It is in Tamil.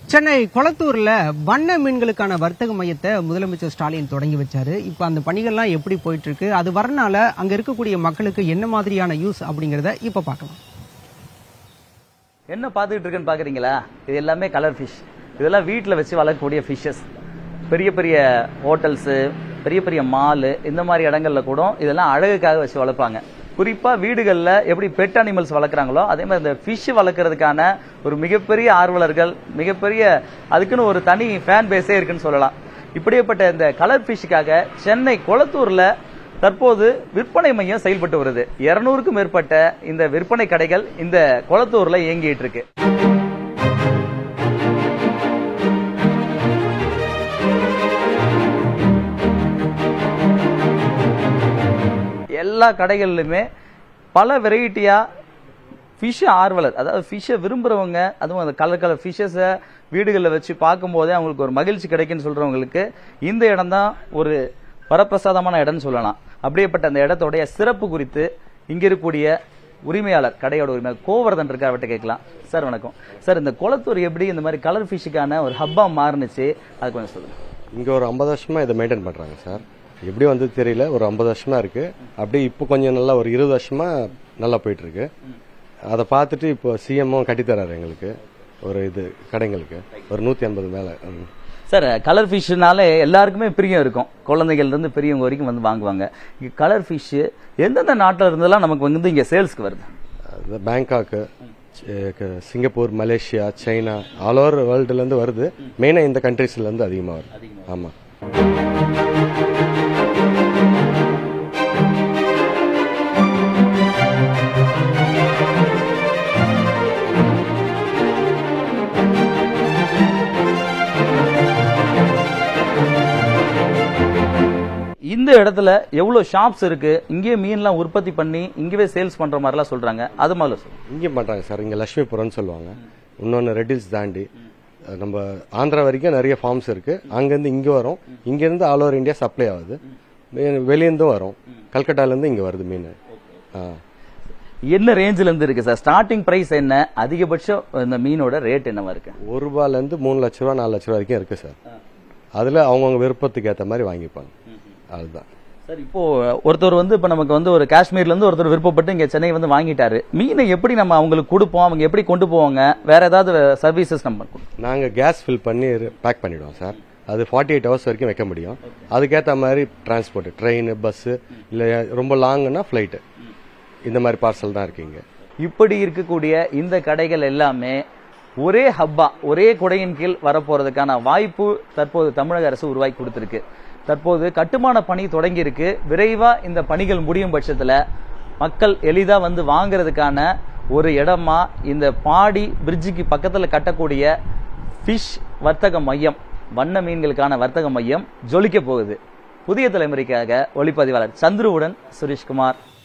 சென்னை கொளத்தூர்ல வண்ண மீன்களுக்கான வர்த்தக மையத்தை முதலமைச்சர் ஸ்டாலின் தொடங்கி வச்சாரு இப்ப அந்த பணிகள்லாம் எப்படி போயிட்டு இருக்கு அது வரனால அங்க இருக்கக்கூடிய மக்களுக்கு என்ன மாதிரியான யூஸ் அப்படிங்கறத இப்ப பார்க்கலாம் என்ன பார்த்துக்கிட்டு இருக்குன்னு பார்க்குறீங்களா இது எல்லாமே கலர் ஃபிஷ் இதெல்லாம் வீட்டில் வச்சு வளர்க்கக்கூடிய ஃபிஷ்ஷஸ் பெரிய பெரிய ஹோட்டல்ஸு பெரிய பெரிய மாலு இந்த மாதிரி இடங்கள்ல கூட இதெல்லாம் அழகுக்காக வச்சு வளர்ப்பாங்க குறிப்பாக வீடுகளில் எப்படி பெட் அனிமல்ஸ் வளர்க்குறாங்களோ அதே மாதிரி இந்த ஃபிஷ் வளர்க்குறதுக்கான ஒரு மிகப்பெரிய ஆர்வலர்கள் மிகப்பெரிய அதுக்குன்னு ஒரு தனி ஃபேன் பேஸே இருக்குன்னு சொல்லலாம் இப்படிப்பட்ட இந்த கலர் ஃபிஷ்ஷுக்காக சென்னை கொளத்தூர்ல தற்போது விற்பனை மையம் செயல்பட்டு வருது இருநூறுக்கும் மேற்பட்ட இந்த விற்பனை கடைகள் இந்த கொளத்தூர்ல இயங்கிட்டு இருக்கு எல்லா கடைகள்லையுமே பல வெரைட்டியா ஃபிஷ் ஆர்வலர் அதாவது ஃபிஷ்ஷை விரும்புறவங்க அதுவும் அந்த கலர் கலர் ஃபிஷ்ஷஸை வீடுகளில் வச்சு பார்க்கும்போதே அவங்களுக்கு ஒரு மகிழ்ச்சி கிடைக்குன்னு சொல்றவங்களுக்கு இந்த இடம் தான் ஒரு வரப்பிரசாதமான இடம்னு சொல்லலாம் அப்படியேப்பட்ட அந்த இடத்தோடைய சிறப்பு குறித்து இங்க இருக்கக்கூடிய உரிமையாளர் கடையோட உரிமையாளர் கோவர்தன் இருக்கா அவர்கிட்ட கேட்கலாம் சார் வணக்கம் சார் இந்த குளத்தூர் எப்படி இந்த மாதிரி கலர் ஃபிஷ்ஷுக்கான ஒரு ஹப்பா மாறுனுச்சு அது கொஞ்சம் சொல்லுங்க இங்கே ஒரு ஐம்பது வருஷமா இதை மெயின்டைன் பண்ணுறாங்க சார் எப்படி வந்தது தெரியல ஒரு ஐம்பது வருஷமா இருக்கு அப்படியே இப்போ கொஞ்சம் நல்லா ஒரு இருபது வருஷமா நல்லா போயிட்டு இருக்கு அதை பார்த்துட்டு இப்போ சிஎம்மும் கட்டித்தராரு எங்களுக்கு ஒரு இது கடைங்களுக்கு ஒரு நூற்றி ஐம்பது மேலே சார் கலர் ஃபிஷ்னாலே எல்லாருக்குமே பிரியம் இருக்கும் குழந்தைகள்ல இருந்து பெரியவங்க வரைக்கும் வந்து வாங்குவாங்க இங்க கலர் ஃபிஷ் எந்தெந்த நாட்டில் இருந்தெல்லாம் நமக்கு வந்து இங்க சேல்ஸ்க்கு வருது பேங்காக்கு Singapore Malaysia China all over வேர்ல்டுலேருந்து வருது மெயினாக இந்த கண்ட்ரீஸ்லேருந்து அதிகமாக வருது ஆமாம் இந்த இடத்துல எவ்வளவு ஷாப்ஸ் இருக்கு இங்கேயே மீன்லாம் உற்பத்தி பண்ணி இங்கேயே சேல்ஸ் பண்ற மாதிரிலாம் சொல்றாங்க அது மாதிரி சொல்லுங்க இங்கேயும் பண்ணுறாங்க சார் இங்கே லட்சுமிபுரம்னு சொல்லுவாங்க இன்னொன்று ரெட்டில்ஸ் தாண்டி அஹ் நம்ம ஆந்திரா வரைக்கும் நிறைய ஃபார்ம்ஸ் இருக்கு அங்கேருந்து இங்கே வரும் இங்கேருந்து ஆல் ஓவர் இந்தியா சப்ளை ஆகுது மே- வெளியேருந்தும் வரும் கல்கட்டாலேருந்து இங்கே வருது மீன் ஆ என்ன ரேஞ்சில இருந்து இருக்கு சார் ஸ்டார்டிங் பிரைஸ் என்ன அதிகபட்சம் இந்த மீனோட ரேட் என்னவா இருக்கு ஒரு ரூபாயிலேருந்து மூணு லட்ச ரூபா நாலு லட்ச ரூபா வரைக்கும் இருக்கு சார் அதில் அவங்கவுங்க விருப்பத்துக்கு ஏற்ற மாதிரி வாங்கிப்பாங்க அதுதான் சார் இப்போ ஒருத்தர் வந்து இப்ப நமக்கு வந்து ஒரு காஷ்மீர்ல இருந்து ஒருத்தர் விருப்பப்பட்டு இங்க சென்னை வந்து வாங்கிட்டாரு மீனை எப்படி நம்ம அவங்களுக்கு கொடுப்போம் அவங்க எப்படி கொண்டு போவாங்க வேற ஏதாவது சர்வீசஸ் நம்ம கொடுப்போம்? நாங்கள் கேஸ் ஃபில் பண்ணி பேக் பண்ணிடுவோம் சார் அது ஃபார்ட்டி எயிட் ஹவர்ஸ் வரைக்கும் வைக்க முடியும் அதுக்கேற்ற மாதிரி டிரான்ஸ்போர்ட் ட்ரெயின் பஸ்ஸு இல்லை ரொம்ப லாங்குன்னா ஃப்ளைட்டு இந்த மாதிரி பார்சல் தான் இருக்கீங்க இப்படி இருக்கக்கூடிய இந்த கடைகள் எல்லாமே ஒரே ஹப்பா ஒரே குடையின் கீழ் வரப்போறதுக்கான வாய்ப்பு தற்போது தமிழக அரசு உருவாக்கி கொடுத்திருக்கு தற்போது கட்டுமான பணி தொடங்கி இருக்கு விரைவா இந்த பணிகள் முடியும் பட்சத்துல மக்கள் எளிதா வந்து வாங்குறதுக்கான ஒரு இடமா இந்த பாடி பிரிட்ஜுக்கு பக்கத்துல கட்டக்கூடிய ஃபிஷ் வர்த்தக மையம் வண்ண மீன்களுக்கான வர்த்தக மையம் ஜொலிக்க போகுது புதிய தலைமுறைக்காக ஒளிப்பதிவாளர் சந்துருவுடன் சுரேஷ்குமார்